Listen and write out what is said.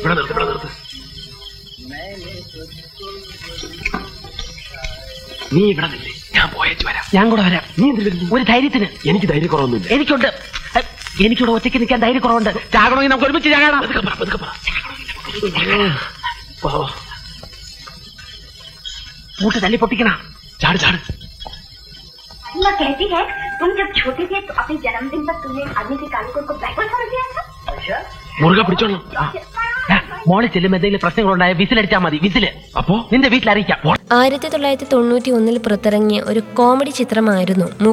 ഇവിടെ നിർത്ത് ഇവിടെ നിർത്ത് നീ ഇവിടെ നില്ലേ ഞാൻ പോയേച്ച് വരാം ഞാൻ കൂടെ വരാം നീ എന്തിനു വരുന്നു? ഒരു ധൈര്യത്തിന് എനിക്ക് ധൈര്യക്കുറവൊന്നുമില്ല എനിക്കുണ്ട് ഹെ, എനിക്കിവിടെ ഒറ്റയ്ക്ക് നിൽക്കാൻ ധൈര്യക്കുറവുണ്ട് ചാകണമെങ്കിൽ നമുക്ക് ഒരുമിച്ച് ചാകണം പതുക്കെ പറ, പതുക്കെ പറ. വാ, വാ. കൂട്ട് തല്ലി പൊട്ടിക്കണം ചാട് ചാട് मैं कहती है तुम जब छोटे थे तो अपने जन्मदिन पर तुमने आदमी के कालीकोट को बैकवर्ड समझ लिया था മുറുകെ പിടിച്ചോളാം ആ, ഹെ, മോളിൽ ചെല്ലുമ്പോൾ എന്തെങ്കിലും പ്രശ്നങ്ങളുണ്ടായ വിസിലടിച്ചാൽ മതി വിസില് അപ്പോ നിന്റെ വീട്ടിൽ അറിയിക്കാം ആയിരത്തി തൊള്ളായിരത്തി തൊണ്ണൂറ്റി ഒന്നിൽ പുറത്തിറങ്ങിയ ഒരു കോമഡി ചിത്രമായിരുന്നു